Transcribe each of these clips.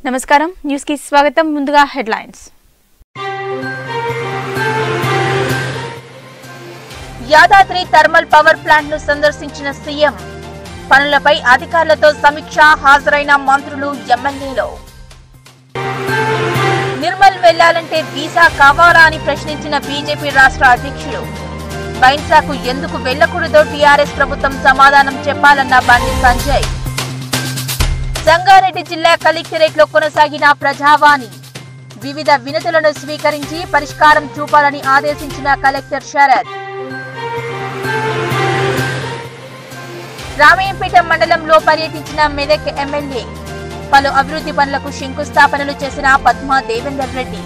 నమస్కారం న్యూస్ కి స్వాగతం ముందుగా headlines Yadadri thermal power plant ను సందర్శించిన సీఎం పనులపై అధికారులతో సమీక్ష హాజరైన మంత్రులు ఎమ్మెల్యేలు నిర్మల్ వెళ్లాలంటే వీసా కావాలా అని ప్రశ్నించిన బీజేపీ రాష్ట్ర అధ్యక్షులు బైన్సాకు ఎందుకు వెళ్లకూడదో టీఆర్ఎస్ ప్రభుత్వం సమాధానం చెప్పాలన్న బండి సంజయ్ సంగారెడ్డి జిల్లా కలెక్టరేట్ లో కొనసాగిన ప్రజావాణి వివిధ వినతులను స్వీకరించి పరిష్కారం చూపాలని ఆదేశించిన కలెక్టర్ శరత్ రామయ్యంపేట మండలంలో పర్యటించిన మెదక్ ఎమ్మెల్యే పలు అభివృద్ధి పనులకు శంకుస్థాపనలు చేసిన పద్మా దేవేందర్ రెడ్డి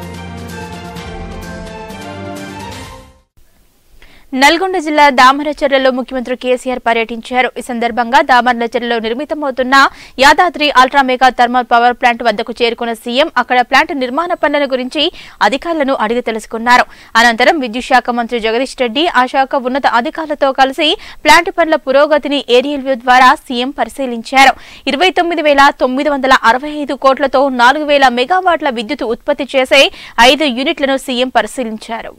నల్గొండ జిల్లా దామరచర్లలో ముఖ్యమంత్రి కేసీఆర్ పర్యటించారు ఈ సందర్భంగా దామరచర్లలో నిర్మితమవుతున్న Yadadri ultra mega thermal power plant వద్దకు చేరుకున్న సీఎం అక్కడ ప్లాంట్ నిర్మాణ పనుల గురించి అధికారులను అడిగి తెలుసుకున్నారు అనంతరం విద్యుత్ శాఖ మంత్రి జగదీష్ రెడ్డి ఆ శాఖ ఉన్నత అధికారులతో కలిసి ప్లాంట్ పనుల పురోగతిని ఏరియల్ వ్యూ ద్వారా సీఎం పరిశీలించారు ఇరవై తొమ్మిది వేల తొమ్మిది వందల అరవై ఐదు కోట్లతో నాలుగు వేల మెగావాట్ల విద్యుత్ ఉత్పత్తి చేసే ఐదు యూనిట్లను సీఎం పరిశీలించారు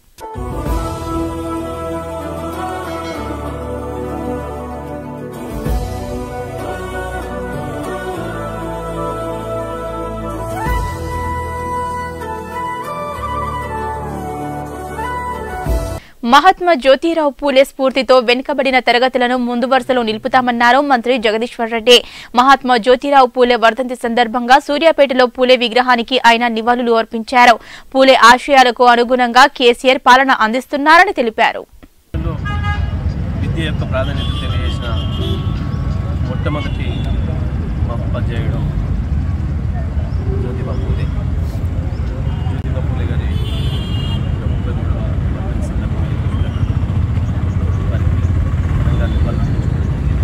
మహాత్మా జ్యోతిరావు పూలే స్ఫూర్తితో వెనుకబడిన తరగతులను ముందు వరుసలో నిలుపుతామన్నారు మంత్రి జగదీశ్వర్ రెడ్డి మహాత్మా జ్యోతిరావు పూలే వర్ధంతి సందర్భంగా సూర్యాపేటలో పూలే విగ్రహానికి ఆయన నివాళులు అర్పించారు పూలే ఆశయాలకు అనుగుణంగా కేసీఆర్ పాలన అందిస్తున్నారని తెలిపారు లో విద్య యొక్క ప్రాధాన్యత తెలియజేసిన మొట్టమొదటి ఉపాధ్యాయుడు జ్యోతిబా పూలే జ్యోతిబా పూలే గారి యొక్క ముప్పై మూడవ వర్ధంతి సందర్భంగా వారికి ఘనంగా నివాళులర్పించుకోవడం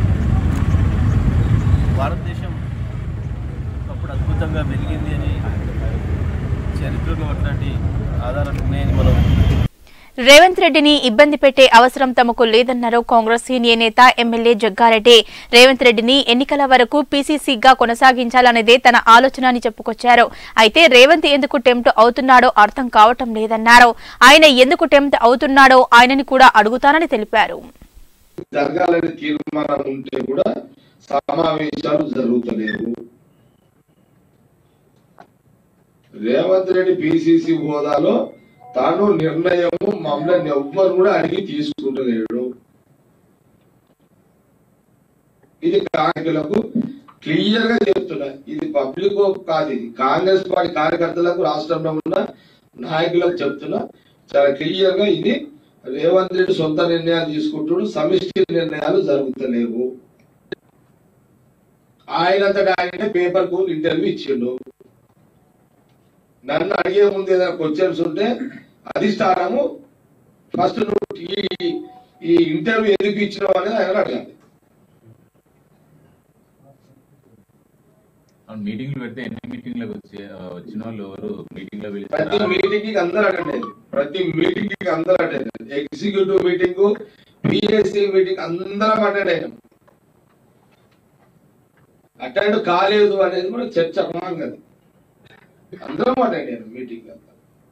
భారతదేశం ఒకప్పుడు అద్భుతంగా వెలిగింది అని చరిత్రలో అట్లాంటి ఆధారాలు ఉన్నాయని మనం రేవంత్ రెడ్డిని ఇబ్బంది పెట్టే అవసరం తమకు లేదన్నారు కాంగ్రెస్ సీనియర్ నేత ఎమ్మెల్యే జగ్గారెడ్డి రేవంత్ రెడ్డిని ఎన్నికల వరకు పీసీసీగా కొనసాగించాలనేదే తన ఆలోచన అని చెప్పుకొచ్చారు అయితే రేవంత్ ఎందుకు టెంప్ట్ అవుతున్నాడో అర్థం కావటం లేదన్నారు ఆయన ఎందుకు టెంప్ట్ అవుతున్నాడో ఆయనని కూడా అడుగుతానని తెలిపారు జరగాలని తీర్మానం ఉంటే కూడా సమావేశాలు జరుగుతలేవు రేవంత్ రెడ్డి పిసిసి హోదాలో తాను నిర్ణయము మమ్మల్ని ఎవ్వరు కూడా అడిగి తీసుకుంటలేడు ఇది కార్యకులకు క్లియర్ గా చెప్తున్నా ఇది పబ్లిక్ కాదు ఇది కాంగ్రెస్ పార్టీ కార్యకర్తలకు రాష్ట్రంలో ఉన్న నాయకులకు చెప్తున్నా చాలా క్లియర్ గా ఇది రేవంత్ రెడ్డి సొంత నిర్ణయాలు తీసుకుంటుడు సమిష్టి నిర్ణయాలు జరుగుతలేవు ఆయనంతటా ఆయన పేపర్ కు ఇంటర్వ్యూ ఇచ్చిండు నన్ను అడిగే ముందు ఏదైనా క్వశ్చన్స్ ఉంటే అధిష్టానము ఫస్ట్ నువ్వు ఈ ఈ ఇంటర్వ్యూ ఎందుకు ఇచ్చినావు అనేది ఆయన అడగాలి అవును, మీటింగ్లు పెడితే ఎన్ని మీటింగ్లకు వచ్చి ఆ, వచ్చిన వాళ్ళు ఎవరు మీటింగ్ లో ప్రతి పిలిచారు మీటింగ్ కి అందరూ అటెండ్ అయ్యారు ప్రతి మీటింగ్ కి అందరూ అటెండ్ అయ్యారు ఎగ్జిక్యూటివ్ మీటింగ్ పిఎస్సి మీటింగ్ అందరం అటెండ్ అయ్యాం అటెండ్ కాలేదు అనేది కూడా చర్చ రాంగ్ అది అందరం అటెండ్ అయ్యారు మీటింగ్ అంతా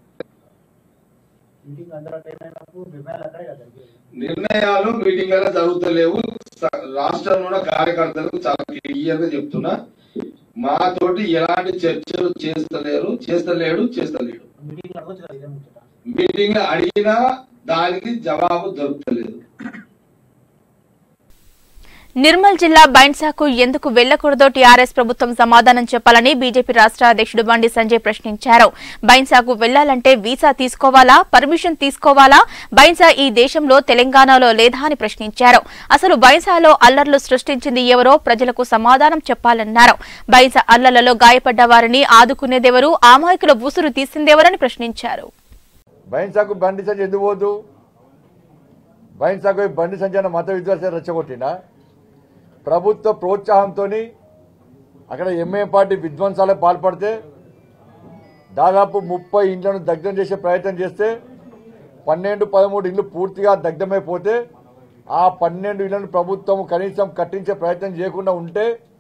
మీటింగ్ అందరూ అటెండ్ అయినప్పుడు నిర్ణయాలు అక్కడే కదా జరిగేది. నిర్ణయాలు మీటింగ్ లలో జరుగుతలేవు స- రాష్ట్రంలో ఉన్న కార్యకర్తలకు చాలా క్లియర్ గా చెప్తున్నా మాతోటి ఎలాంటి చర్చలు చేస్తలేరు చేస్తలేడు చేస్తలేడు మీటింగ్ అడగొచ్చు కదా ఇదే ముచ్చట మీటింగ్ అడిగినా దానికి జవాబు దొరుకుతలేదు నిర్మల్ జిల్లా బైన్సాకు ఎందుకు వెళ్లకూడదో టీఆర్ఎస్ ప్రభుత్వం సమాధానం చెప్పాలని బీజేపీ రాష్ట్ర అధ్యక్షుడు బండి సంజయ్ ప్రశ్నించారు బైన్సాకు వెళ్లాలంటే వీసా తీసుకోవాలా పర్మిషన్ తీసుకోవాలా బైన్సా ఈ దేశంలో తెలంగాణలో లేదా అని ప్రశ్నించారు అసలు బైన్సాలో అల్లర్లు సృష్టించింది ఎవరో ప్రజలకు సమాధానం చెప్పాలన్నారు బైన్సా అల్లర్లలో గాయపడ్డ వారిని ఆదుకునేదెవరు అమాయకుల ఊసురు తీసిందెవరని ప్రశ్నించారు బైన్సాకు బండి సంజయ్ ఎందుకు పోదు బైన్సాకు పోయి బండి సంజయ్ అన్న మత విద్వేషాలు రెచ్చగొట్టినా ప్రభుత్వ ప్రోత్సాహంతో అక్కడ ఎంఏ పార్టీ విధ్వంసాలకు పాల్పడితే దాదాపు ముప్పై ఇండ్లను దగ్ధం చేసే ప్రయత్నం చేస్తే పన్నెండు పదమూడు ఇండ్లు పూర్తిగా దగ్ధమైపోతే ఆ పన్నెండు ఇళ్లను ప్రభుత్వం కనీసం కట్టించే ప్రయత్నం చేయకుండా ఉంటే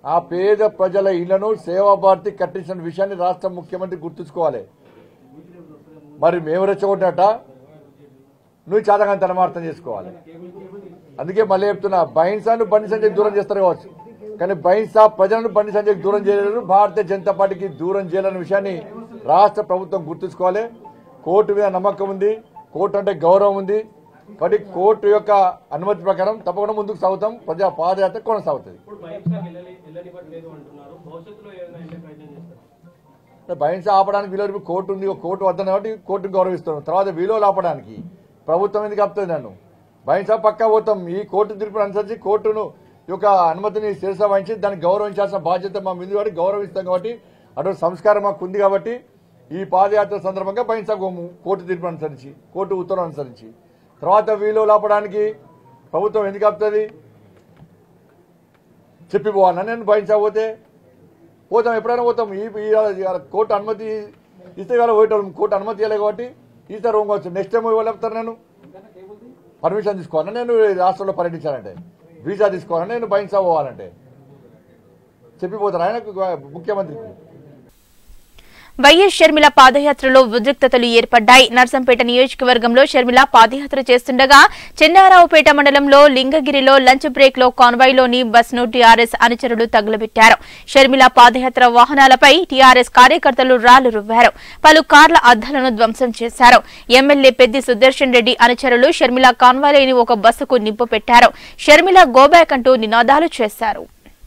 ఆ పేద ప్రజల ఇళ్లను సేవాభారతి కట్టించిన విషయాన్ని రాష్ట్ర ముఖ్యమంత్రి గుర్తుంచుకోవాలి మరి మేము రెచ్చగొట్టినట్ట నువ్వు చాతకాంతనం అర్థం చేసుకోవాలి అందుకే మళ్ళీ చెప్తున్నా బహింసాను బండి సంజయ్ దూరం చేస్తారు కావచ్చు కానీ బహింసా ప్రజలను బండి సంజయ్ దూరం చేయలేరు భారతీయ జనతా పార్టీకి దూరం చేయాలనే విషయాన్ని రాష్ట్ర ప్రభుత్వం గుర్తుంచుకోవాలి కోర్టు మీద నమ్మకం ఉంది కోర్టు అంటే గౌరవం ఉంది కాబట్టి కోర్టు యొక్క అనుమతి ప్రకారం తప్పకుండా ముందుకు సాగుతాం ప్రజా పాదయాత్ర కొనసాగుతుంది ఇప్పుడు బహిష్కరణ వెళ్ళని వెళ్ళనివ్వట్లేదు అంటున్నారు భవిష్యత్తులో ఏమైనా వెళ్ళే ప్రయత్నం చేస్తారు బహింస ఆపడానికి వీలు కోర్టు ఉంది ఒక కోర్టు వద్ద కాబట్టి కోర్టును గౌరవిస్తున్నాం తర్వాత విలువలు ఆపడానికి ప్రభుత్వం ఎందుకు ఆపుతుంది నన్ను బహింస పక్కా పోతాం ఈ కోర్టు తీర్పును అనుసరించి కోర్టును యొక్క అనుమతిని శిరస వహించి దాన్ని గౌరవించాల్సిన బాధ్యత మా మీద కాబట్టి గౌరవిస్తాం కాబట్టి అటువంటి సంస్కారం మాకు ఉంది కాబట్టి ఈ పాదయాత్ర సందర్భంగా బహింస గోము కోర్టు తీర్పును అనుసరించి కోర్టు ఉత్తర్వులు అనుసరించి తర్వాత వీలు ఆపడానికి ప్రభుత్వం ఎందుకు ఆపుతుంది చెప్పిపోవాలన్నా నేను బహించకపోతే పోతాం ఎప్పుడైనా పోతాం ఈ ఈ కోర్టు అనుమతి ఇస్తే కదా పోయేటోళ్ళం కోర్టు అనుమతి ఇవ్వలేదు కాబట్టి ఈసారి పోవచ్చు నెక్స్ట్ టైం ఇవ్వాలి చెప్తారు నేను పర్మిషన్ తీసుకోవాలని నేను రాష్ట్రంలో పర్యటించానంటే వీసా తీసుకోవాలని నేను బహింసా పోవాలంటే చెప్పిపోతాను ఆయన ముఖ్యమంత్రికి వైఎస్ షర్మిల పాదయాత్రలో ఉద్రిక్తతలు ఏర్పడ్డాయి నర్సంపేట నియోజకవర్గంలో షర్మిల పాదయాత్ర చేస్తుండగా చెన్నారావుపేట మండలంలో లింగగిరిలో లంచ్ బ్రేక్ లో కాన్వాయ్లోని బస్ను టీఆర్ఎస్ అనుచరులు తగులబెట్టారు షర్మిల పాదయాత్ర వాహనాలపై టీఆర్ఎస్ కార్యకర్తలు రాళ్లు రువ్వారు పలు కార్ల అద్దాలను ధ్వంసం చేశారు ఎమ్మెల్యే పెద్ది సుదర్శన్ రెడ్డి అనుచరులు షర్మిల కాన్వాయ్లోని ఒక బస్సుకు నిప్పు పెట్టారు షర్మిల గోబ్యాక్ అంటూ నినాదాలు చేశారు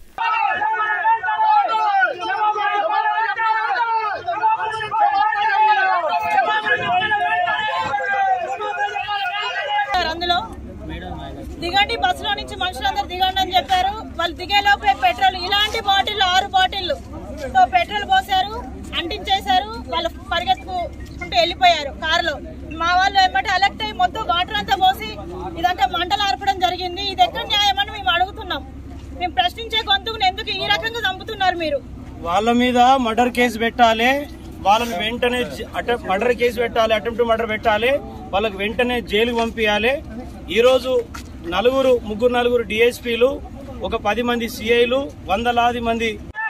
అందులో దిగండి బస్సులో నుంచి మనుషులందరూ దిగండి అని చెప్పారు వాళ్ళు దిగేలోపే పెట్రోల్ ఇలాంటి బాటిల్ ఆరు బాటిల్లు తో పెట్రోల్ పోసారు అంటించేశారు వాళ్ళు పరిగెత్తుకుంటూ వెళ్ళిపోయారు కారులో మా వాళ్ళు ఏమంటే ఎలక్ట్ అయ్యి మొత్తం వాటర్ అంతా పోసి ఇదంతా మంటలు ఆర్పడం జరిగింది ఇది ఎక్కడ న్యాయమని మేము అడుగుతున్నాం మేము ప్రశ్నించే గొంతుకుని ఎందుకు ఈ రకంగా చంపుతున్నారు మీరు వాళ్ళ మీద మర్డర్ కేసు పెట్టాలి వాళ్ళని వెంటనే మర్డర్ కేసు పెట్టాలి అటెంప్ట్ మర్డర్ పెట్టాలి వాళ్ళకి వెంటనే జైలుకు పంపించాలి ఈ రోజు నలుగురు ముగ్గురు నలుగురు డిఎస్పీలు ఒక పది మంది సిఐలు వందలాది మంది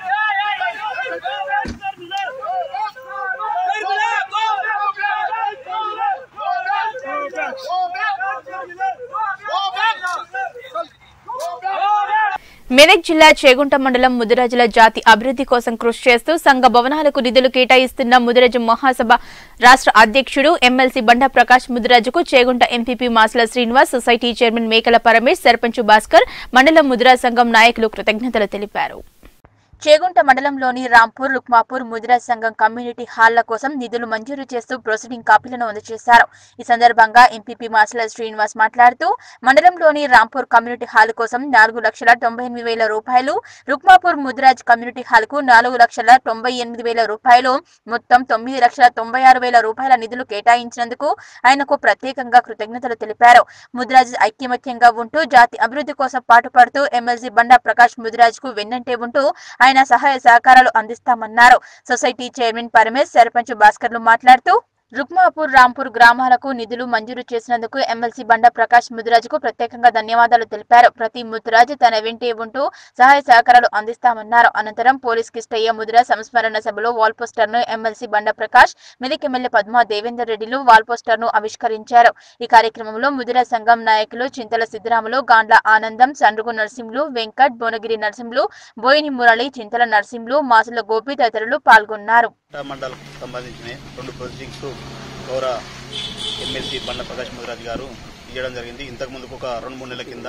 మెదక్ జిల్లా చేగుంట మండలం ముదిరాజుల జాతి అభివృద్ధి కోసం కృషి చేస్తూ సంఘ భవనాలకు నిధులు కేటాయిస్తున్న ముదిరాజు మహాసభ రాష్ట్ర అధ్యక్షుడు ఎమ్మెల్సీ బండా ప్రకాష్ ముదిరాజుకు Chegunta MPP Masula Srinivas society chairman Mekala Paramesh sarpanch Bhaskar మండలం ముదిరాజ్ సంఘం నాయకులు కృతజ్ఞతలు తెలిపారు చేగుంట మండలంలోని రాంపూర్ లుక్మాపూర్ ముదిరాజ్ సంఘం కమ్యూనిటీ హాళ్ల కోసం నిధులు మంజూరు చేస్తూ ప్రొసీడింగ్ కాపీలను అందజేశారు ఈ సందర్భంగా ఎంపీపీ మాసల శ్రీనివాస్ మాట్లాడుతూ మండలంలోని రాంపూర్ కమ్యూనిటీ హాల్ కోసం నాలుగు లక్షల తొంభై ఎనిమిది వేల రూపాయలు రుక్మాపూర్ ముదిరాజ్ కమ్యూనిటీ హాల్ కు నాలుగు లక్షల తొంభై ఎనిమిది వేల రూపాయలు మొత్తం తొమ్మిది లక్షల తొంభై ఆరు వేల రూపాయల నిధులు కేటాయించినందుకు ఆయనకు ప్రత్యేకంగా కృతజ్ఞతలు తెలిపారు ముదిరాజ్ ఐక్యమత్యంగా ఉంటూ జాతి అభివృద్ధి కోసం పాటుపడుతూ ఎమ్మెల్సీ బండా ప్రకాష్ ముదిరాజ్ కు వెన్నంటే ఉంటూ ఆయన సహాయ సహకారాలు అందిస్తామన్నారు సొసైటీ చైర్మన్ పరమేశ్ సర్పంచ్ భాస్కర్లు మాట్లాడుతూ రుక్మాపూర్ రాంపూర్ గ్రామాలకు నిధులు మంజూరు చేసినందుకు ఎమ్మెల్సీ బండ ప్రకాష్ ముదిరాజుకు ప్రత్యేకంగా ధన్యవాదాలు తెలిపారు ప్రతి ముదిరాజు తన వెంటే ఉంటూ సహాయ సహకారాలు అందిస్తామన్నారు అనంతరం పోలీస్ కిష్టయ్య ముదిరాజ్ సంస్మరణ సభలో వాల్ పోస్టర్ ను ఎమ్మెల్సీ బండ ప్రకాష్ మెదక్ ఎమ్మెల్యే పద్మా దేవేందర్ రెడ్డిలు వాల్ పోస్టర్ ను ఆవిష్కరించారు ఈ కార్యక్రమంలో ముదిరాజ్ సంఘం నాయకులు చింతల సిద్ధరాములు గాండ్ల ఆనందం సండ్రుగు నరసింహులు వెంకట్ భువనగిరి నరసింహులు బోయిని మురళి చింతల నరసింహులు మాసుల గోపి తదితరులు పాల్గొన్నారు మండలం సంబంధించిన రెండు ప్రొసీడింగ్స్ గౌరవ ఎమ్మెల్సీ బండ ప్రకాష్ ముదిరాజ్ గారు ఇవ్వడం జరిగింది ఇంతకు ముందుకు ఒక రెండు మూడు నెలల కింద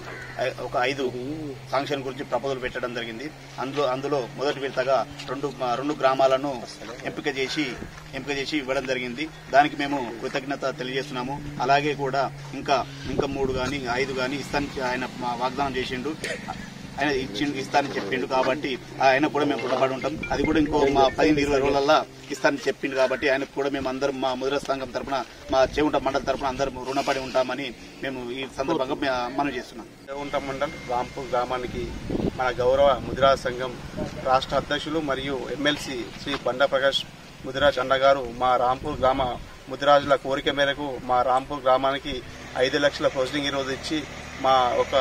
ఐ- ఒక ఐదు ఫంక్షన్ గురించి ప్రపోజల్ పెట్టడం జరిగింది అందులో అందులో మొదటి విడతగా రెండు రెండు గ్రామాలను ఎంపిక చేసి ఎంపిక చేసి ఇవ్వడం జరిగింది దానికి మేము కృతజ్ఞత తెలియజేస్తున్నాము అలాగే కూడా ఇంకా ఇంకా మూడు గాని ఐదు గాని ఇస్తానికి ఆయన మా వాగ్దానం చేసిండు ఆయన ఇచ్చి ఇస్తానని చెప్పిండు కాబట్టి ఆయన కూడా మేము రుణపడి ఉంటాం అది కూడా ఇంకో మా పదిహేను ఇరవై రోజులల్లో ఇస్తానని చెప్పిండు కాబట్టి ఆయనకు కూడా మేము అందరం మా ముద్ర సంఘం తరపున మా చేవుంట మండల తరపున అందరం రుణపడి ఉంటామని మేము ఈ సందర్భంగా మే- మనవి చేస్తున్నాం దేవంట మండల్ రాంపూర్ గ్రామానికి మన గౌరవ ముదిరాజ్ సంఘం రాష్ట్ర అధ్యక్షులు మరియు ఎమ్మెల్సీ శ్రీ బండా ప్రకాష్ ముదిరాజ్ అన్న గారు మా రాంపూర్ గ్రామ ముదిరాజుల కోరిక మేరకు మా రాంపూర్ గ్రామానికి ఐదు లక్షల ప్రొసీడింగ్ ఈరోజు ఇచ్చి మా ఒక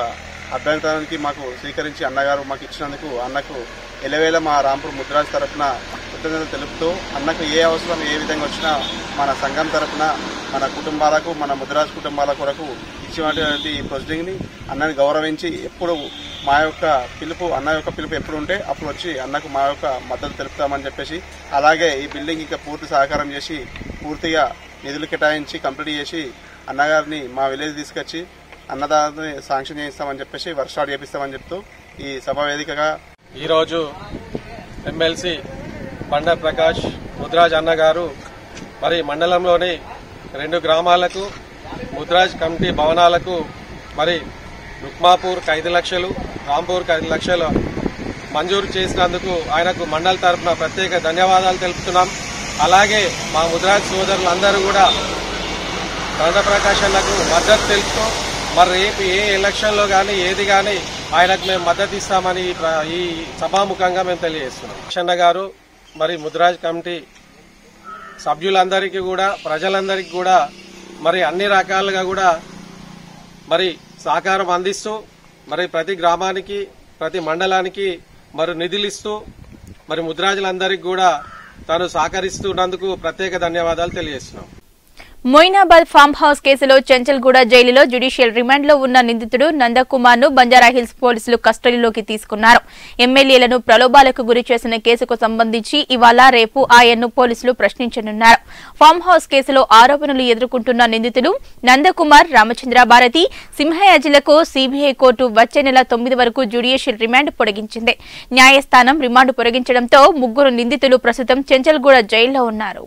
అభ్యంతరానికి మాకు స్వీకరించి అన్నగారు మాకు ఇచ్చినందుకు అన్నకు ఎలవేళ మా రాంపూర్ ముద్రాజ్ తరపున కృతజ్ఞతలు తెలుపుతూ అన్నకు ఏ అవసరం ఏ విధంగా వచ్చినా మన సంఘం తరపున మన కుటుంబాలకు మన ముద్రాజ్ కుటుంబాల కొరకు ఇచ్చినటువంటి ఈ ప్రొసీడింగ్ని అన్నని గౌరవించి ఎప్పుడు మా యొక్క పిలుపు అన్న యొక్క పిలుపు ఎప్పుడు ఉంటే అప్పుడు వచ్చి అన్నకు మా యొక్క మద్దతు తెలుపుతామని చెప్పేసి అలాగే ఈ బిల్డింగ్ ఇంకా పూర్తి సహకారం చేసి పూర్తిగా నిధులు కేటాయించి కంప్లీట్ చేసి అన్నగారిని మా విలేజ్ తీసుకొచ్చి అన్నదాన్ని శాంక్షన్ చేయిస్తామని చెప్పేసి వర్క్ స్టార్ట్ చేపిస్తామని చెప్తూ ఈ సభ వేదికగా ఈరోజు ఎమ్మెల్సీ బండ ప్రకాష్ ముద్రాజ్ అన్న గారు మరి మండలంలోని రెండు గ్రామాలకు ముద్రాజ్ కమిటీ భవనాలకు మరి రుక్మాపూర్కి ఐదు లక్షలు రాంపూర్కి ఐదు లక్షలు మంజూరు చేసినందుకు ఆయనకు మండల తరఫున ప్రత్యేక ధన్యవాదాలు తెలుపుతున్నాం అలాగే మా ముద్రాజ్ సోదరులందరూ కూడా బండ ప్రకాష్ అన్నకు మద్దతు తెలుపుతూ మరి రేపు ఏ ఎలక్షన్లో కానీ ఏది కానీ ఆయనకు మేము మద్దతు ఇస్తామని ఈ ప్ర- ఈ సభాముఖంగా మేము తెలియజేస్తున్నాం అన్న గారు మరి ముద్రాజ్ కమిటీ సభ్యులందరికీ కూడా ప్రజలందరికీ కూడా మరి అన్ని రకాలుగా కూడా మరి సహకారం అందిస్తూ మరి ప్రతి గ్రామానికి ప్రతి మండలానికి మరి నిధులు ఇస్తూ మరి ముద్రాజులందరికీ కూడా తాను సహకరిస్తున్నందుకు ప్రత్యేక ధన్యవాదాలు తెలియజేస్తున్నాం మొయినాబాద్ ఫామ్ హౌస్ కేసులో చెంచల్గూడ జైలులో జ్యుడిషియల్ రిమాండ్ లో ఉన్న నిందితుడు నందకుమార్ ను బంజారాహిల్స్ పోలీసులు కస్టడీలోకి తీసుకున్నారు ఎమ్మెల్యేలను ప్రలోభాలకు గురి చేసిన కేసుకు సంబంధించి ఇవాళ రేపు ఆయన్ను పోలీసులు ప్రశ్నించనున్నారు ఫామ్ హౌస్ కేసులో ఆరోపణలు ఎదుర్కొంటున్న నిందితులు నందకుమార్ రామచంద్ర భారతి సింహయాజిలకు సీబీఐ కోర్టు వచ్చే నెల తొమ్మిది వరకు జ్యుడిషియల్ రిమాండ్ పొడిగించింది న్యాయస్థానం రిమాండ్ పొడిగించడంతో ముగ్గురు నిందితులు ప్రస్తుతం చెంచల్గూడ జైల్లో ఉన్నారు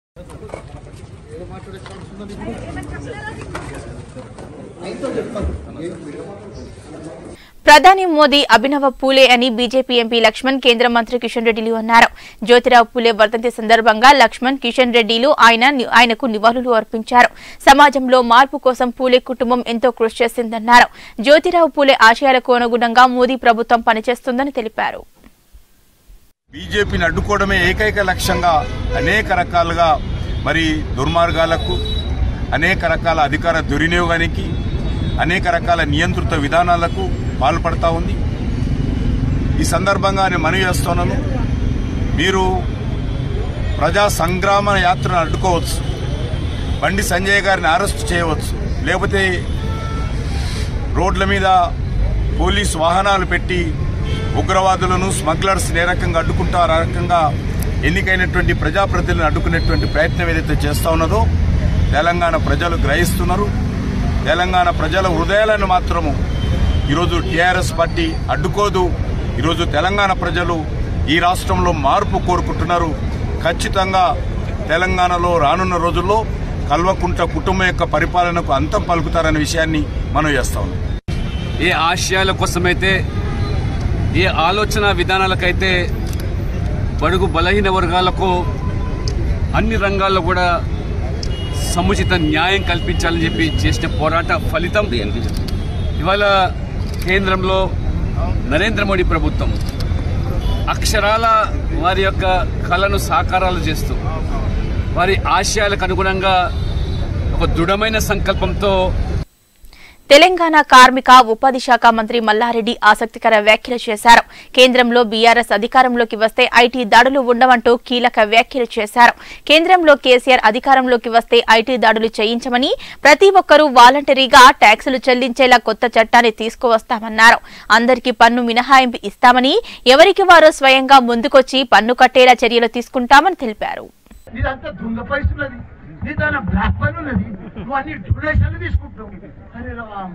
ప్రధాని మోదీ అభినవ పూలే అని బీజేపీ ఎంపీ లక్ష్మణ్ కేంద్ర మంత్రి కిషన్ రెడ్డిలు అన్నారు జ్యోతిరావు పూలే వర్ధంతి సందర్భంగా లక్ష్మణ్ కిషన్ రెడ్డిలు ఆయన ఆయనకు నివాళులు అర్పించారు సమాజంలో మార్పు కోసం పూలే కుటుంబం ఎంతో కృషి చేసిందన్నారు జ్యోతిరావు పూలే ఆశయాలకు అనుగుణంగా మోదీ ప్రభుత్వం పనిచేస్తుందని తెలిపారు బీజేపీని అడ్డుకోవడమే ఏకైక లక్ష్యంగా అనేక రకాలుగా మరి దుర్మార్గాలకు అనేక రకాల అధికార దుర్వినియోగానికి అనేక రకాల నియంత్రిత విధానాలకు పాల్పడతా ఉంది ఈ సందర్భంగా నేను మనవి చేస్తున్నాను మీరు ప్రజా సంగ్రామ యాత్రను అడ్డుకోవచ్చు బండి సంజయ్ గారిని అరెస్ట్ చేయవచ్చు లేకపోతే రోడ్ల మీద పోలీస్ వాహనాలు పెట్టి ఉగ్రవాదులను స్మగ్లర్స్ ఏ రకంగా అడ్డుకుంటారో ఆ రకంగా ఎన్నికైనటువంటి ప్రజాప్రతినిధులను అడ్డుకునేటువంటి ప్రయత్నం ఏదైతే చేస్తా ఉన్నదో తెలంగాణ ప్రజలు గ్రహిస్తున్నారు తెలంగాణ ప్రజల హృదయాలను మాత్రము ఈరోజు టీఆర్ఎస్ పార్టీ అడ్డుకోదు ఈరోజు తెలంగాణ ప్రజలు ఈ రాష్ట్రంలో మార్పు కోరుకుంటున్నారు ఖచ్చితంగా తెలంగాణలో రానున్న రోజుల్లో కల్వకుంట కుటుంబం యొక్క పరిపాలనకు అంతం పలుకుతారనే విషయాన్ని మనం చేస్తా ఉన్నాం ఏ ఆశయాల కోసమైతే ఏ ఆలోచన విధానాలకైతే బడుగు బలహీన వర్గాలకు అన్ని రంగాల్లో కూడా సముచిత న్యాయం కల్పించాలని చెప్పి చేసిన పోరాట ఫలితం ఇవాళ కేంద్రంలో నరేంద్ర మోడీ ప్రభుత్వం అక్షరాల వారి యొక్క కళను సాకారాలు చేస్తూ వారి ఆశయాలకు అనుగుణంగా ఒక దృఢమైన సంకల్పంతో తెలంగాణ కార్మిక ఉపాధి శాఖ మంత్రి మల్లారెడ్డి ఆసక్తికర వ్యాఖ్యలు చేశారు కేంద్రంలో బీఆర్ఎస్ అధికారంలోకి వస్తే ఐటీ దాడులు ఉండవంటూ కీలక వ్యాఖ్యలు చేశారు కేంద్రంలో కేసీఆర్ అధికారంలోకి వస్తే ఐటీ దాడులు చేయించమని ప్రతి ఒక్కరూ వాలంటరీగా ట్యాక్సులు చెల్లించేలా కొత్త చట్టాన్ని తీసుకువస్తామన్నారు అందరికీ పన్ను మినహాయింపు ఇస్తామని ఎవరికి వారు స్వయంగా ముందుకొచ్చి పన్ను కట్టేలా చర్యలు తీసుకుంటామని తెలిపారు నీదంతా దొంగ పైసలున్నది నీ దాని బ్లాక్ పని ఉన్నది నువ్వు అన్ని డొనేషన్లు తీసుకుంటావు అరే రామ.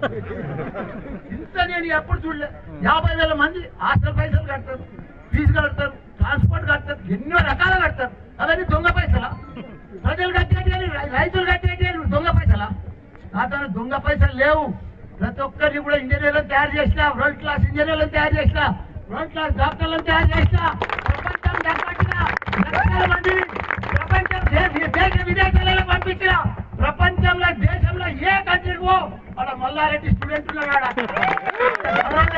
ఇంత నేను ఎప్పుడు చూడలే యాభై వేల మంది హాస్టల్ పైసలు కడతారు ఫీజు కడతారు ట్రాన్స్పోర్ట్ కడతారు ఎన్నో రకాలు కడతారు అవన్నీ దొంగ పైసలా ప్రజలు కట్టేటి రైతులు కట్టేటి దొంగ పైసలా నా తన దొంగ పైసలు లేవు ప్రతి ఒక్కరిని కూడా ఇంజనీర్లను తయారు చేసిన వరల్డ్ క్లాస్ ఇంజనీర్లను తయారు చేసిన వరల్డ్ క్లాస్ డాక్టర్లను తయారు చేసిన ప్రపంచం తగ్గట్టిన లక్షల మందిని ప్రపంచం దే- దేశ విదేశాలలో పంపించిన ప్రపంచంలో దేశంలో ఏ కంట్రీకో మన మల్లారెడ్డి స్టూడెంట్ ఉన్నాడా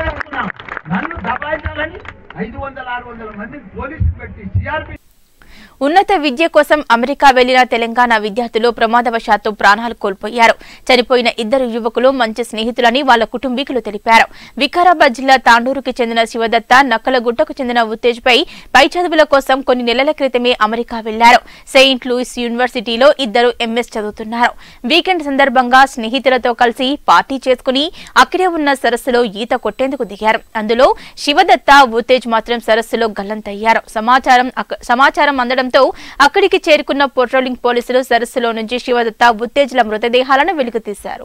నన్ను దబాయించాలని ఐదు వందల ఆరు వందల మందిని పోలీసులు పెట్టి సిఆర్పి ఉన్నత విద్య కోసం అమెరికా వెళ్లిన తెలంగాణ విద్యార్థులు ప్రమాదవశాత్తు ప్రాణాలు కోల్పోయారు చనిపోయిన ఇద్దరు యువకులు మంచి స్నేహితులని వాళ్ళ కుటుంబీకులు తెలిపారు వికారాబాద్ జిల్లా తాండూరుకి చెందిన శివదత్త నక్కలగుట్టకు చెందిన ఉత్తేజ్ పై పై చదువుల కోసం కొన్ని నెలల క్రితమే అమెరికా వెళ్లారు సెయింట్ లూయిస్ యూనివర్సిటీలో ఇద్దరు ఎంఎస్ చదువుతున్నారు వీకెండ్ సందర్భంగా స్నేహితులతో కలిసి పార్టీ చేసుకుని అక్కడే ఉన్న సరస్సులో ఈత కొట్టేందుకు దిగారు అందులో శివదత్త ఉత్తేజ్ మాత్రం సరస్సులో గల్లంతయ్యారు సమాచారం అక్క- సమాచారం అందడంతో అక్కడికి చేరుకున్న పెట్రోలింగ్ పోలీసులు సరస్సులో నుంచి శివదత్త ఉత్తేజ్ల మృతదేహాలను వెలికితీశారు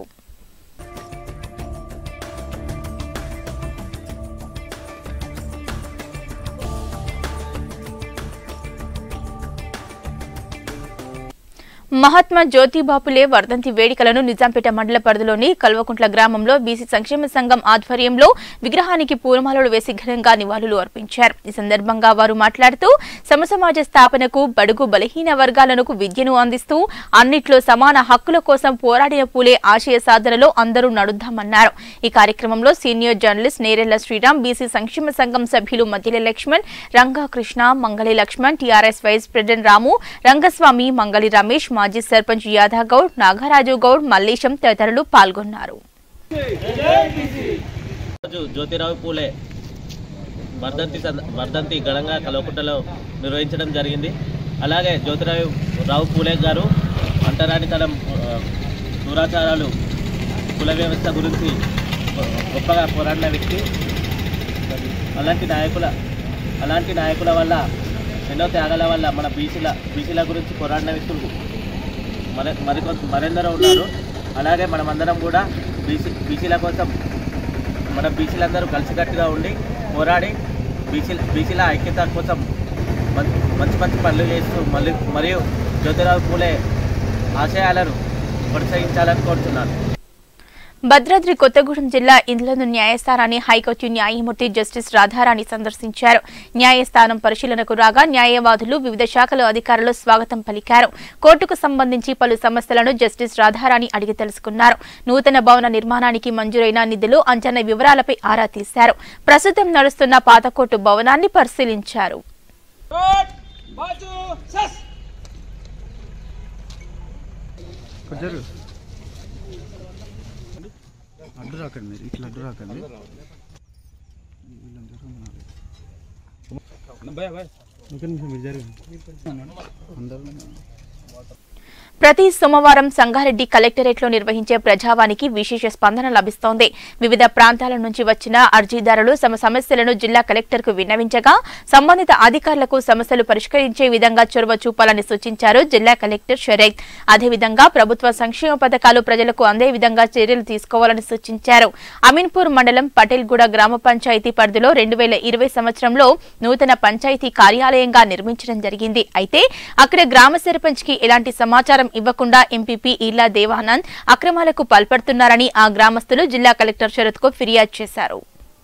మహాత్మా జ్యోతిబాపులే వర్ధంతి వేడుకలను నిజాంపేట మండల పరిధిలోని కల్వకుంట్ల గ్రామంలో బీసీ సంక్షేమ సంఘం ఆధ్వర్యంలో విగ్రహానికి పూలమాలలు వేసి ఘనంగా నివాళులు అర్పించారు ఈ సందర్భంగా వారు మాట్లాడుతూ సమసమాజ స్థాపనకు బడుగు బలహీన వర్గాలకు విద్యను అందిస్తూ అన్నిట్లో సమాన హక్కుల కోసం పోరాడిన పూలే ఆశయ సాధనలో అందరూ నడుద్దామన్నారు ఈ కార్యక్రమంలో senior journalist Nerella Sriram BC సంక్షేమ సంఘం సభ్యులు Madhyala Lakshman Ranga Krishna Mangali Lakshman TRS vice president Ramu Rangaswamy Mangali Ramesh మాజీ సర్పంచ్ యాదవ్ గౌడ్ నాగరాజు గౌడ్ మల్లేశం తదితరులు పాల్గొన్నారు రోజు జ్యోతిరావు పూలే వర్ధంతి సంద- వర్ధంతి ఘనంగా కలవకుంటలో నిర్వహించడం జరిగింది అలాగే జ్యోతిరావు రావు పూలే గారు అంటరానితనం ఆ, దురాచారాలు కుల వ్యవస్థ గురించి గొప్పగా పోరాడిన వ్యక్తి అలాంటి నాయకుల అలాంటి నాయకుల వల్ల ఎన్నో త్యాగాల వల్ల మన బీసీల బీసీల గురించి పోరాడిన వ్యక్తులు మరి మరికొంత మరెందరో ఉన్నారు అలాగే మనమందరం కూడా బీసీ బీసీల కోసం మన బీసీలందరూ కలిసికట్టుగా ఉండి పోరాడి బీసీ బీసీల ఐక్యత కోసం మం- మంచి మంచి పనులు చేస్తూ మళ్ళీ మరియు జ్యోతిరావు పూలే ఆశయాలను కొనసాగించాలని కోరుతున్నాను భద్రాద్రి కొత్తగూడెం జిల్లా ఇంద్లందు న్యాయస్థానాన్ని హైకోర్టు న్యాయమూర్తి జస్టిస్ రాధారాణి సందర్శించారు న్యాయస్థానం పరిశీలనకు రాగా న్యాయవాదులు వివిధ శాఖల అధికారులు స్వాగతం పలికారు కోర్టుకు సంబంధించి పలు సమస్యలను జస్టిస్ రాధారాణి అడిగి తెలుసుకున్నారు నూతన భవన నిర్మాణానికి మంజూరైన నిధులు అంచనా వివరాలపై ఆరా తీశారు ప్రస్తుతం నడుస్తున్న పాత కోర్టు భవనాన్ని పరిశీలించారు అడ్డు రాకండి మీరు ఇట్లా అడ్డు రాకండి ఒక నిమిషం మీరు జరగండి అందరూ ప్రతి సోమవారం సంగారెడ్డి కలెక్టరేట్ లో నిర్వహించే ప్రజావానికి విశేష స్పందన లభిస్తోంది వివిధ ప్రాంతాల నుంచి వచ్చిన అర్జీదారులు తమ సమస్యలను జిల్లా కలెక్టర్ కు విన్నవించగా సంబంధిత అధికారులకు సమస్యలు పరిష్కరించే విధంగా చొరవ చూపాలని సూచించారు జిల్లా కలెక్టర్ షరీక్ అదేవిధంగా ప్రభుత్వ సంక్షేమ పథకాలు ప్రజలకు అందే విధంగా చర్యలు తీసుకోవాలని సూచించారు అమీన్పూర్ మండలం పటేల్గూడ గ్రామ పంచాయతీ పరిధిలో రెండు వేల ఇరవై సంవత్సరంలో నూతన పంచాయతీ కార్యాలయంగా నిర్మించడం జరిగింది అయితే అక్కడ గ్రామ సర్పంచ్ కి ఎలాంటి సమాచారం ఇవ్వకుండా ఎంపీపీ ఈలా దేవానంద్ అక్రమాలకు పాల్పడుతున్నారని ఆ గ్రామస్తులు జిల్లా కలెక్టర్ శరత్ కు ఫిర్యాదు చేశారు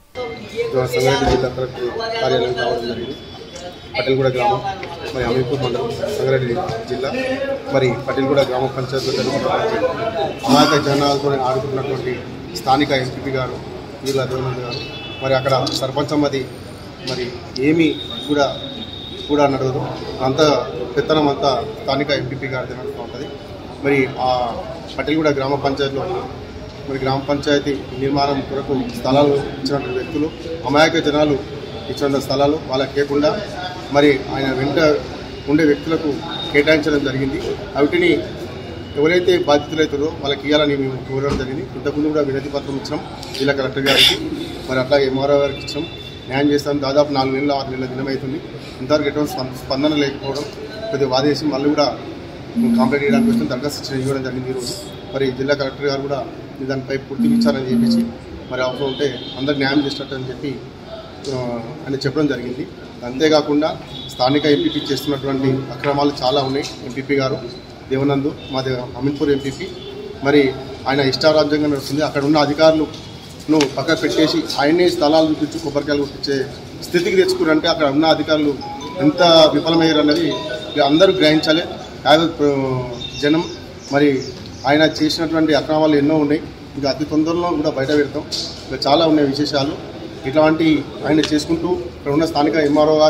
సంగారెడ్డి జిల్లా కలెక్టర్ కార్యాలయం రావడం జరిగింది పటేల్గూడ గ్రామం మరి అమీర్పూర్ మండలం సంగారెడ్డి జిల్లా మరి పటేల్గూడ గ్రామ పంచాయతీలో జరుగుతున్నటువంటి అమాయక జనాలతో ఆడుతున్నటువంటి స్థానిక ఎంపీ గారు వీళ్ళ దేవనంద్ గారు మరి అక్కడ సర్పంచమ్మది మరి ఏమీ కూడా కూడా నడవదు అంత పెత్తనం అంతా స్థానిక ఎంపీపీ గారి నడుస్తూ ఉంటుంది మరి ఆ పటేల్గూడ గ్రామ పంచాయతీలో మరి గ్రామ పంచాయతీ నిర్మాణం కొరకు స్థలాలు ఇచ్చినటువంటి వ్యక్తులు అమాయక జనాలు ఇచ్చిన స్థలాలు వాళ్ళకి కేకుండా మరి ఆయన వెంట ఉండే వ్యక్తులకు కేటాయించడం జరిగింది వాటిని ఎవరైతే బాధితులు అవుతారో వాళ్ళకి ఇవ్వాలని మేము కోరడం జరిగింది ఇంతకుముందు కూడా వినతి పత్రం ఇచ్చినాం జిల్లా కలెక్టర్ గారికి మరి అట్లాగే ఎంఆర్ఓ గారికి ఇచ్చినాం న్యాయం చేస్తాం దాదాపు నాలుగు నెలలు ఆరు నెలల దినం అవుతుంది ఇంతవరకు ఎటువంటి స్పం- స్పందన లేకపోవడం కొద్దిగా వాదేసి మళ్ళీ కూడా కంప్లైంట్ చేయడానికి వచ్చి దరఖాస్తు ఇచ్చిన ఇవ్వడం జరిగింది ఈరోజు మరి జిల్లా కలెక్టర్ గారు కూడా దానిపై పూర్తి విచారణ చేపించి మరి అవసరం ఉంటే అందరు న్యాయం చేసినట్టు అని చెప్పి ఆ, అని చెప్పడం జరిగింది అంతేకాకుండా స్థానిక ఎంపీపీ చేస్తున్నటువంటి అక్రమాలు చాలా ఉన్నాయి ఎంపీపీ గారు దేవనందు మా దే- అమీన్పూర్ ఎంపీపీ మరి ఆయన ఇష్టారాజ్యంగా నడుస్తుంది అక్కడ ఉన్న అధికారులను పక్కన పెట్టేసి ఆయనే స్థలాలు చూపించి కొబ్బరికాయలు కొట్టించే స్థితికి తెచ్చుకున్నారంటే అక్కడ ఉన్న అధికారులు ఎంత విఫలమయ్యారు అన్నది ఇక అందరూ గ్రహించాలి యావత్ ప్ర- జనం మరి ఆయన చేసినటువంటి అక్రమాలు ఎన్నో ఉన్నాయి ఇంకా అతి తొందరలో కూడా బయట పెడతాం ఇంకా చాలా ఉన్నాయి విశేషాలు ఇట్లాంటి ఆయన చేసుకుంటూ ఇక్కడ ఉన్న స్థానిక ఎంఆర్ఓ గారు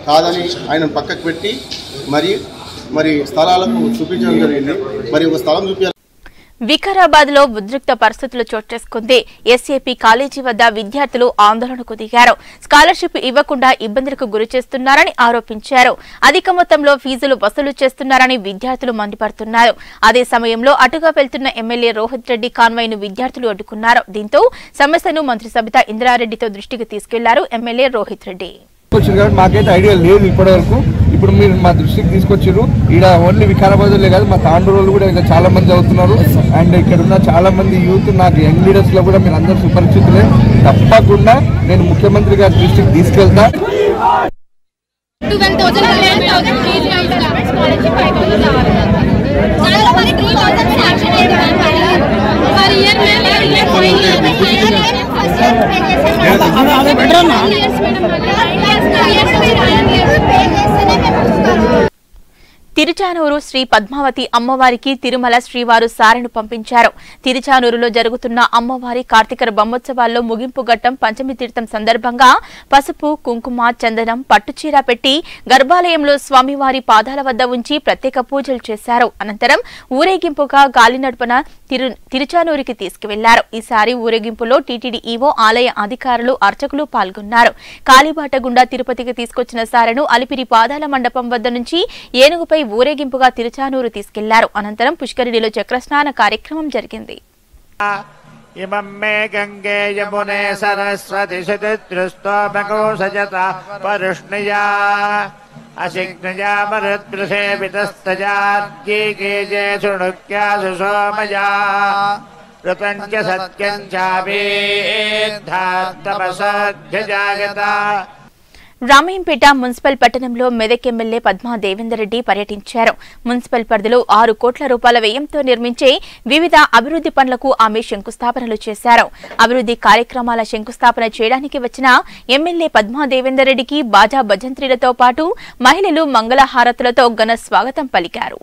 కాదని ఆయన పక్కకు పెట్టి మరి మరి స్థలాలకు చూపించడం జరిగింది మరి ఒక స్థలం చూపించాలి వికారాబాద్ లో ఉద్రిక్త పరిస్థితులు చోటు చేసుకుంది ఎస్ఏపీ కాలేజీ వద్ద విద్యార్థులు ఆందోళనకు దిగారు స్కాలర్షిప్ ఇవ్వకుండా ఇబ్బందులకు గురి చేస్తున్నారని ఆరోపించారు అధిక మొత్తంలో ఫీజులు వసూలు చేస్తున్నారని విద్యార్థులు మండిపడుతున్నారు అదే సమయంలో అటుగా వెళ్తున్న ఎమ్మెల్యే రోహిత్ రెడ్డి కాన్వాయ్ ను విద్యార్థులు అడ్డుకున్నారు దీంతో సమస్యను మంత్రి సబితా ఇంద్రారెడ్డితో దృష్టికి తీసుకెళ్లారు ఎమ్మెల్యే రోహిత్ రెడ్డి వచ్చింది కాబట్టి మాకైతే ఐడియా లేదు ఇప్పటి వరకు ఇప్పుడు మీరు మా దృష్టికి తీసుకొచ్చారు ఇక్కడ ఓన్లీ వికారాబాద్లే కాదు మా తాండూరులో కూడా ఇంకా చాలా మంది చదువుతున్నారు అండ్ ఇక్కడ ఉన్న చాలా మంది యూత్ నాకు యంగ్ లీడర్స్ లో కూడా మీరు అందరు సుపరిచితులే తప్పకుండా నేను ముఖ్యమంత్రి గారి దృష్టికి తీసుకెళ్తా twelve thousand eleven thousand fee కట్టాలి స్కాలర్షిప్ ఫైవ్ థౌసండ్ కావాలి దానిలో మరి త్రీ థౌసండ్ శాంక్షన్ అయ్యింది మ్యామ్ పర్ ఇయర్ మేము year five years first year pay చేసాం ఇయర్స్ మేడం ఇయర్స్ మీరు ఇయర్స్ పే చేస్తేనే మేము వస్తాము తిరుచానూరు శ్రీ పద్మావతి అమ్మవారికి తిరుమల శ్రీవారు సారెను పంపించారు తిరుచానూరులో జరుగుతున్న అమ్మవారి కార్తీక బ్రహ్మోత్సవాల్లో ముగింపు ఘట్టం పంచమి తీర్థం సందర్భంగా పసుపు కుంకుమ చందనం పట్టుచీర పెట్టి గర్భాలయంలో స్వామివారి పాదాల వద్ద ఉంచి ప్రత్యేక పూజలు చేశారు అనంతరం ఊరేగింపుగా గాలి నడుపున తిరు తిరుచానూరుకి తీసుకువెళ్లారు ఈసారి ఊరేగింపులో టీటీడీ ఈవో ఆలయ అధికారులు అర్చకులు పాల్గొన్నారు కాలిబాట గుండా తిరుపతికి తీసుకొచ్చిన సారెను అలిపిరి పాదాల మండపం వద్ద నుంచి ఏనుగుపై ఊరేగింపుగా తిరుచానూరు తీసుకెళ్లారు అనంతరం పుష్కరిణిలో చక్రస్నాన కార్యక్రమం జరిగింది इमं मे गङ्गे यमुने सरस्वति शतदृष्टोमकोशजता परुष्णया असिग्नया मरुद्वृषेपितस्तजाद्ये केजे शृणुक्यासु सोमया ऋतं च सत्यं चावेद्धात्तमसध्यजागता రామయ్యంపేట మున్సిపల్ పట్టణంలో మెదక్ ఎమ్మెల్యే పద్మా దేవేందర్ రెడ్డి పర్యటించారు మున్సిపల్ పరిధిలో ఆరు కోట్ల రూపాయల వ్యయంతో నిర్మించే వివిధ అభివృద్ది పనులకు ఆమె శంకుస్థాపనలు చేశారు అభివృద్ది కార్యక్రమాల శంకుస్థాపన చేయడానికి వచ్చిన ఎమ్మెల్యే పద్మా దేవేందర్ రెడ్డికి బాజా భజంత్రీలతో పాటు మహిళలు మంగళహారతులతో ఘన స్వాగతం పలికారు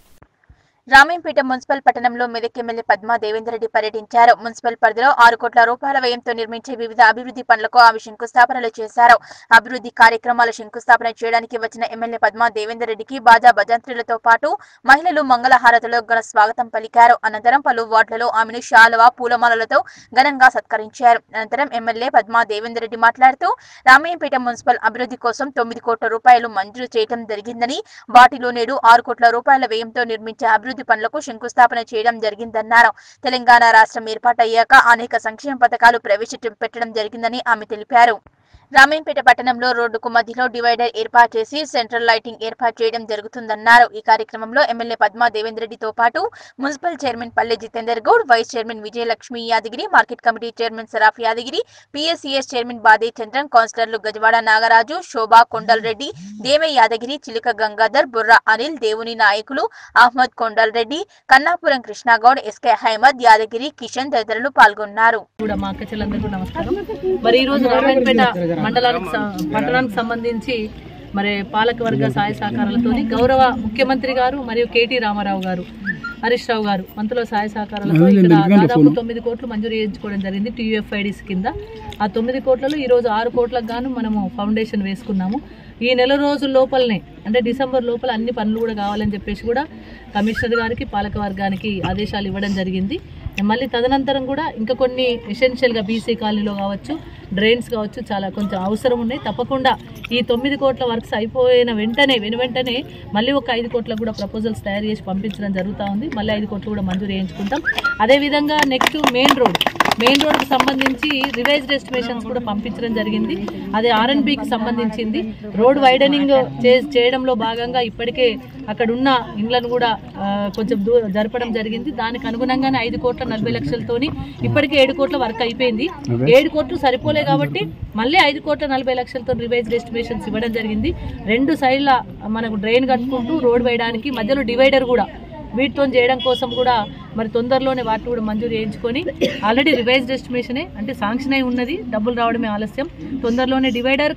రామేంపేట మున్సిపల్ పట్టణంలో మెదక్ ఎమ్మెల్యే పద్మా దేవేందర్ రెడ్డి పర్యటించారు మున్సిపల్ పరిధిలో ఆరు కోట్ల రూపాయల వ్యయంతో నిర్మించే వివిధ అభివృద్ది పనులకు ఆమె శంకుస్థాపనలు చేశారు అభివృద్ది కార్యక్రమాల శంకుస్థాపన చేయడానికి వచ్చిన ఎమ్మెల్యే పద్మా దేవేందర్ రెడ్డికి బాజా భజంత్రులతో పాటు మహిళలు మంగళహారతిలో ఘన స్వాగతం పలికారు అనంతరం పలు వార్డులలో ఆమెను శాలువ పూలమాలలతో ఘనంగా సత్కరించారు అనంతరం ఎమ్మెల్యే పద్మా దేవేందర్ రెడ్డి మాట్లాడుతూ రామయ్యంపేట మున్సిపల్ అభివృద్ధి కోసం తొమ్మిది కోట్ల రూపాయలు మంజూరు చేయడం జరిగిందని వాటిలో నేడు ఆరు కోట్ల రూపాయల వ్యయంతో నిర్మించే అభివృద్ధి పనులకు శంకుస్థాపన చేయడం జరిగిందన్నారు తెలంగాణ రాష్ట్రం ఏర్పాటయ్యాక అనేక సంక్షేమ పథకాలు ప్రవేశపెట్టడం జరిగిందని ఆమె తెలిపారు రామేంపేట పట్టణంలో రోడ్డుకు మధ్యలో డివైడర్ ఏర్పాటు చేసి సెంట్రల్ లైటింగ్ ఏర్పాటు చేయడం జరుగుతుందన్నారు ఈ కార్యక్రమంలో ఎమ్మెల్యే పద్మా దేవేందర్ రెడ్డితో పాటు municipal chairman Palle Jitender Goud vice chairman Vijayalakshmi Yadagiri market committee chairman Saraf Yadagiri PSCS chairman Bade Chandran కౌన్సిలర్లు గజవాడ నాగరాజు శోభా కొండల్ రెడ్డి దేవే యాదగిరి చిలుక గంగాధర్ బుర్రా అనిల్ దేవుని నాయకులు అహ్మద్ కొండల్ రెడ్డి కన్నాపురం కృష్ణగౌడ్ ఎస్కే అహ్మద్ యాదగిరి కిషన్ తదితరులు పాల్గొన్నారు కూడా మా అక్క చెల్లెలందరికీ నమస్కారం మరి ఈ రోజు రామాయణపేట మండలానికి స- పట్టణానికి సంబంధించి మరి పాలకవర్గ సహాయ సహకారాలతో గౌరవ ముఖ్యమంత్రి గారు మరియు కేటీ రామారావు గారు హరీష్ రావు గారు మంత్రుల సహాయ సహకారాలతో ఇక్కడ దాదాపు తొమ్మిది కోట్లు మంజూరు చేయించుకోవడం జరిగింది టీయూఎఫ్ఐడిస్ కింద ఆ తొమ్మిది కోట్లలో ఈ రోజు ఆరు కోట్లకు గాను మనము ఫౌండేషన్ వేసుకున్నాము ఈ నెల రోజుల లోపలనే అంటే డిసెంబర్ లోపల అన్ని పనులు కూడా కావాలని చెప్పేసి కూడా కమిషనర్ గారికి పాలక వర్గానికి ఆదేశాలు ఇవ్వడం జరిగింది మళ్ళీ తదనంతరం కూడా ఇంకా కొన్ని ఎసెన్షియల్గా బీసీ కాలనీలో కావచ్చు డ్రైన్స్ కావచ్చు చాలా కొంచెం అవసరం ఉన్నాయి తప్పకుండా ఈ తొమ్మిది కోట్ల వర్క్స్ అయిపోయిన వెంటనే వెను వెంటనే మళ్ళీ ఒక ఐదు కోట్లకు కూడా ప్రపోజల్స్ తయారు చేసి పంపించడం జరుగుతూ ఉంది మళ్ళీ ఐదు కోట్లు కూడా మంజూరు చేయించుకుంటాం అదేవిధంగా నెక్స్ట్ మెయిన్ రోడ్ మెయిన్ రోడ్కి సంబంధించి రివైజ్డ్ ఎస్టిమేషన్స్ కూడా పంపించడం జరిగింది అది ఆర్ఎన్బికి సంబంధించింది రోడ్ వైడనింగ్ చే- చేయడంలో భాగంగా ఇప్పటికే అక్కడ ఉన్న ఇండ్లను కూడా ఆ, కొంచెం దూ జరపడం జరిగింది దానికి అనుగుణంగానే ఐదు కోట్ల నలభై లక్షలతోని ఇప్పటికే ఏడు కోట్ల వర్క్ అయిపోయింది ఏడు కోట్లు సరిపోలే కాబట్టి మళ్ళీ ఐదు కోట్ల నలభై లక్షలతో రివైజ్డ్ ఎస్టిమేషన్స్ ఇవ్వడం జరిగింది రెండు సైడ్ల మనకు డ్రైన్ కట్టుకుంటూ రోడ్ వేయడానికి మధ్యలో డివైడర్ కూడా వీటితో చేయడం కోసం కూడా మరి తొందరలోనే వాటిని కూడా మంజూరు చేయించుకొని ఆల్రెడీ రివైజ్డ్ ఎస్టిమేషనే అంటే శాంక్షన్ అయి ఉన్నది డబ్బులు రావడమే ఆలస్యం తొందరలోనే డివైడర్ కమ్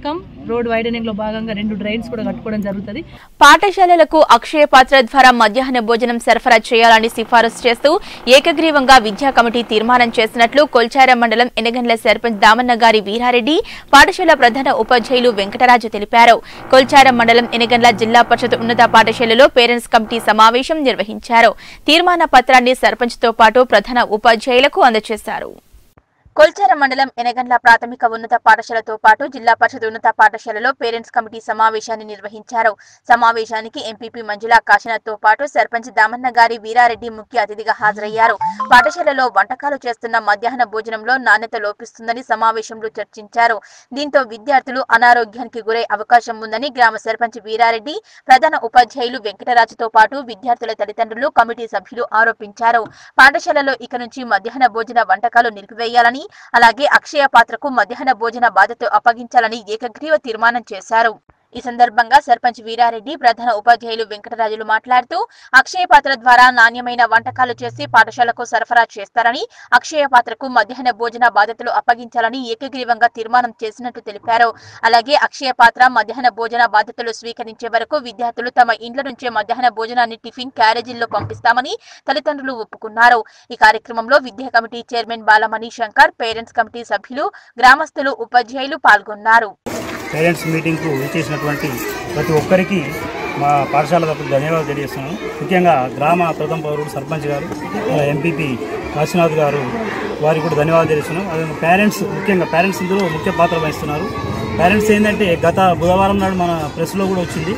రోడ్ వైడనింగ్ లో భాగంగా రెండు డ్రైన్స్ కూడా కట్టుకోవడం జరుగుతుంది పాఠశాలలకు అక్షయ పాత్ర ద్వారా మధ్యాహ్న భోజనం సరఫరా చేయాలని సిఫారసు చేస్తూ ఏకగ్రీవంగా విద్యా కమిటీ తీర్మానం చేసినట్లు కొల్చారం మండలం ఎనగండ్ల సర్పంచ్ దామన్న గారి వీరారెడ్డి పాఠశాల ప్రధాన ఉపాధ్యాయులు వెంకటరాజు తెలిపారు కొల్చారం మండలం ఎనగండ్ల జిల్లా పరిషత్ ఉన్నత పాఠశాలలో పేరెంట్స్ కమిటీ సమావేశం నిర్వహించారు తీర్మాన పత్రాన్ని సర్పంచ్ తో పాటు ప్రధాన ఉపాధ్యాయులకు అందజేశారు కొల్చార మండలం ఎనగండ్ల ప్రాథమిక ఉన్నత పాఠశాలతో పాటు జిల్లా పరిషత్ ఉన్నత పాఠశాలలో పేరెంట్స్ కమిటీ సమావేశాన్ని నిర్వహించారు సమావేశానికి ఎంపీపీ మంజులా కాశీనాథ్ తో పాటు సర్పంచ్ దామన్న గారి వీరారెడ్డి ముఖ్య అతిథిగా హాజరయ్యారు పాఠశాలలో వంటకాలు చేస్తున్న మధ్యాహ్న భోజనంలో నాణ్యత లోపిస్తుందని సమావేశంలో చర్చించారు దీంతో విద్యార్థులు అనారోగ్యానికి గురై అవకాశం ఉందని గ్రామ సర్పంచ్ వీరారెడ్డి ప్రధాన ఉపాధ్యాయులు వెంకటరాజుతో పాటు విద్యార్థుల తల్లిదండ్రులు కమిటీ సభ్యులు ఆరోపించారు పాఠశాలలో ఇక నుంచి మధ్యాహ్న భోజన వంటకాలు నిలిపివేయాలని అలాగే అక్షయ పాత్రకు మధ్యాహ్న భోజన బాధ్యత అప్పగించాలని ఏకగ్రీవ తీర్మానం చేశారు ఈ సందర్భంగా సర్పంచ్ వీరారెడ్డి ప్రధాన ఉపాధ్యాయులు వెంకటరాజులు మాట్లాడుతూ అక్షయ పాత్ర ద్వారా నాణ్యమైన వంటకాలు చేసి పాఠశాలకు సరఫరా చేస్తారని అక్షయ పాత్రకు మధ్యాహ్న భోజన బాధ్యతలు అప్పగించాలని ఏకగ్రీవంగా తీర్మానం చేసినట్టు తెలిపారు అలాగే అక్షయ పాత్ర మధ్యాహ్న భోజన బాధ్యతలు స్వీకరించే వరకు విద్యార్థులు తమ ఇండ్ల నుంచే మధ్యాహ్న భోజనాన్ని టిఫిన్ క్యారేజీల్లో పంపిస్తామని తల్లిదండ్రులు ఒప్పుకున్నారు ఈ కార్యక్రమంలో విద్యా committee chairman Balamani Shankar parents committee సభ్యులు గ్రామస్తులు ఉపాధ్యాయులు పాల్గొన్నారు పేరెంట్స్ మీటింగ్కు ఇచ్చేసినటువంటి ప్రతి ఒక్కరికి మా పాఠశాల తరపున ధన్యవాదాలు తెలియజేస్తున్నాను ముఖ్యంగా గ్రామ ప్రథమ పౌరుడు సర్పంచ్ గారు మన ఎంపీపీ కాశీనాథ్ గారు వారికి కూడా ధన్యవాదాలు తెలియజేస్తున్నాం అదే పేరెంట్స్ ముఖ్యంగా పేరెంట్స్ ఇందులో ముఖ్య పాత్ర వహిస్తున్నారు పేరెంట్స్ ఏంటంటే గత బుధవారం నాడు మన ప్రెస్లో కూడా వచ్చింది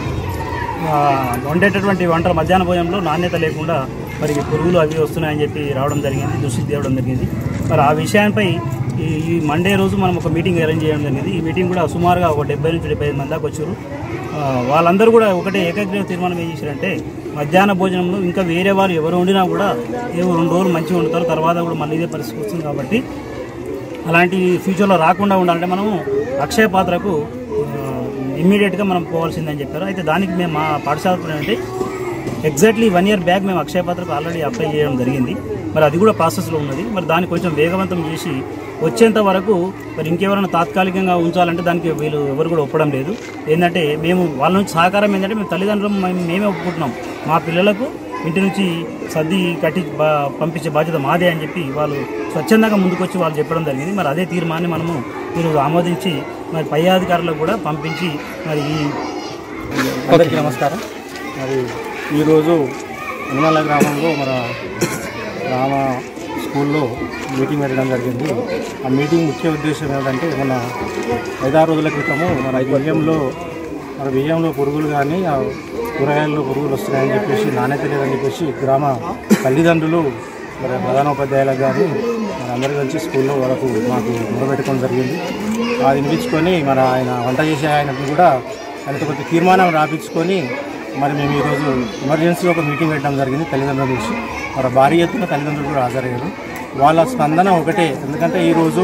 ఆ, వండేటటువంటి వంటల మధ్యాహ్న భోజనంలో నాణ్యత లేకుండా మరి పురుగులు అవి వస్తున్నాయని చెప్పి రావడం జరిగింది దృష్టి తేవడం జరిగింది మరి ఆ విషయానికి ఈ ఈ మండే రోజు మనం ఒక మీటింగ్ అరేంజ్ చేయడం జరిగింది ఈ మీటింగ్ కూడా సుమారుగా ఒక డెబ్బై నుంచి డెబ్బై ఐదు మంది దాకా వచ్చారు ఆ, వాళ్ళందరూ కూడా ఒకటే ఏకగ్రీవ తీర్మానం ఏం చేశారంటే మధ్యాహ్న భోజనంలో ఇంకా వేరే వాళ్ళు ఎవరు వండినా కూడా ఏవో రెండు రోజులు మంచిగా వండుతారు తర్వాత కూడా మళ్ళీ ఇదే పరిస్థితి వస్తుంది కాబట్టి అలాంటి ఫ్యూచర్లో రాకుండా ఉండాలంటే మనము అక్షయ పాత్రకు ఇమ్మీడియట్గా మనం పోవాల్సిందని చెప్పారు అయితే దానికి మేము మా పాఠశాల అంటే ఎగ్జాక్ట్లీ వన్ ఇయర్ బ్యాక్ మేము అక్షయ పాత్రకు ఆల్రెడీ అప్లై చేయడం జరిగింది మరి అది కూడా ప్రాసెస్లో ఉన్నది మరి దాన్ని కొంచెం వేగవంతం చేసి వచ్చేంత వరకు మరి ఇంకెవరైనా తాత్కాలికంగా ఉంచాలంటే దానికి వీళ్ళు ఎవరు కూడా ఒప్పడం లేదు ఏంటంటే మేము వాళ్ళ నుంచి సహకారం ఏంటంటే మేము తల్లిదండ్రులు మేము- మేమే ఒప్పుకుంటున్నాం మా పిల్లలకు ఇంటి నుంచి సర్ది కట్టి బా- పంపించే బాధ్యత మాదే అని చెప్పి వాళ్ళు స్వచ్ఛందంగా ముందుకొచ్చి వాళ్ళు చెప్పడం జరిగింది మరి అదే తీర్మానాన్ని మనము ఈరోజు ఆమోదించి మరి పై అధికారులకు కూడా పంపించి మరి ఈ అందరికీ నమస్కారం మరి ఈరోజు హనుమల్ల గ్రామంలో మన గ్రామ స్కూల్లో మీటింగ్ పెట్టడం జరిగింది ఆ మీటింగ్ ముఖ్య ఉద్దేశం ఏంటంటే మన ఐదారు రోజుల క్రితము మన బియ్యంలో మన బియ్యంలో పురుగులు కానీ ఆ కూరగాయల్లో పురుగులు వస్తున్నాయని చెప్పేసి నాణ్యత లేదని చెప్పేసి గ్రామ తల్లిదండ్రులు మరి ప్రధానోపాధ్యాయులకు కానీ మన అందరి కలిసి స్కూల్లో వరకు మాకు మొదలుపెట్టుకోవడం జరిగింది అది వినిపించుకొని మన ఆయన వంట చేసే ఆయనకు కూడా ఆయనతో కొంత తీర్మానం రాపించుకొని మరి మేము ఈరోజు ఎమర్జెన్సీలో ఒక మీటింగ్ పెట్టడం జరిగింది తల్లిదండ్రుల నుంచి మరి భారీ ఎత్తున తల్లిదండ్రులు కూడా హాజరయ్యారు వాళ్ళ స్పందన ఒకటే ఎందుకంటే ఈరోజు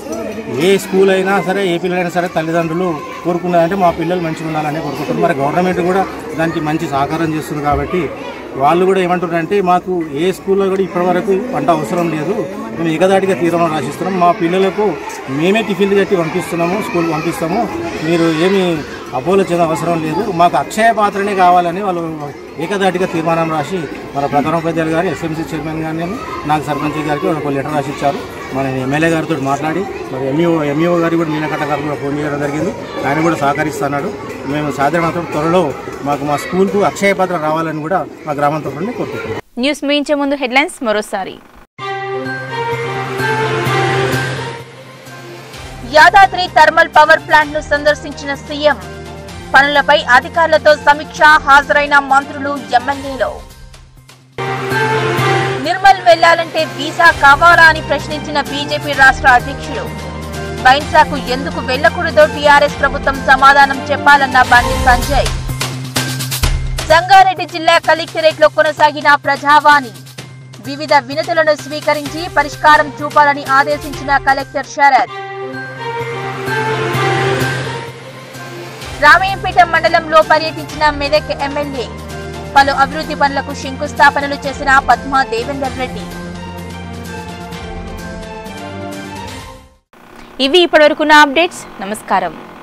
ఏ స్కూల్ అయినా సరే ఏ పిల్లలైనా సరే తల్లిదండ్రులు కోరుకున్నదంటే మా పిల్లలు మంచిగా ఉండాలని కోరుకుంటారు మరి గవర్నమెంట్ కూడా దానికి మంచి సహకారం చేస్తుంది కాబట్టి వాళ్ళు కూడా ఏమంటున్నారంటే మాకు ఏ స్కూల్లో కూడా ఇప్పటివరకు వంట అవసరం లేదు మేము ఏకదాటిగా తీర్మానం రాసిస్తున్నాం మా పిల్లలకు మేమే టిఫిన్లు కట్టి పంపిస్తున్నాము స్కూల్ పంపిస్తాము మీరు ఏమి అపోలో చెంద అవసరం లేదు మాకు అక్షయ పాత్రనే కావాలని వాళ్ళు ఏకదాటిగా తీర్మానం రాసి మన ప్రధానోపాధ్యాయులు గారు ఎస్ఎంసీ చైర్మన్ గారిని నాకు సర్పంచ్ గారికి ఒక లెటర్ రాసి ఇచ్చారు మన ఎమ్మెల్యే గారితో మాట్లాడి మరి ఎంఈఓ ఎంఈఓ గారికి కూడా నీలకట్ట గారు కూడా ఫోన్ చేయడం జరిగింది ఆయన కూడా సహకరిస్తున్నాడు మేము సాధారణ త్వరలో మాకు మా స్కూల్కు అక్షయ పాత్ర రావాలని కూడా మా గ్రామం తరఫున కోరుకుంటున్నాం న్యూస్ ముగించే ముందు హెడ్లైన్స్ మరోసారి యాదాద్రి థర్మల్ పవర్ ప్లాంట్ ను సందర్శించిన సీఎం పనులపై అధికారులతో సమీక్ష హాజరైన మంత్రులు ఎమ్మెల్యేలు నిర్మల్ వెళ్లాలంటే వీసా కావాలా అని ప్రశ్నించిన బీజేపీ రాష్ట్ర అధ్యక్షులు బైన్సాకు ఎందుకు వెళ్లకూడదో టీఆర్ఎస్ ప్రభుత్వం సమాధానం చెప్పాలన్న బండి సంజయ్ సంగారెడ్డి జిల్లా కలెక్టరేట్ లో కొనసాగిన ప్రజావాణి వివిధ వినతులను స్వీకరించి పరిష్కారం చూపాలని ఆదేశించిన కలెక్టర్ శరత్ రామయ్యంపేట మండలంలో పర్యటించిన మెదక్ ఎమ్మెల్యే పలు అభివృద్ధి పనులకు శంకుస్థాపనలు చేసిన పద్మా దేవేందర్ రెడ్డి ఇవి ఇప్పటివరకున్న అప్డేట్స్ నమస్కారం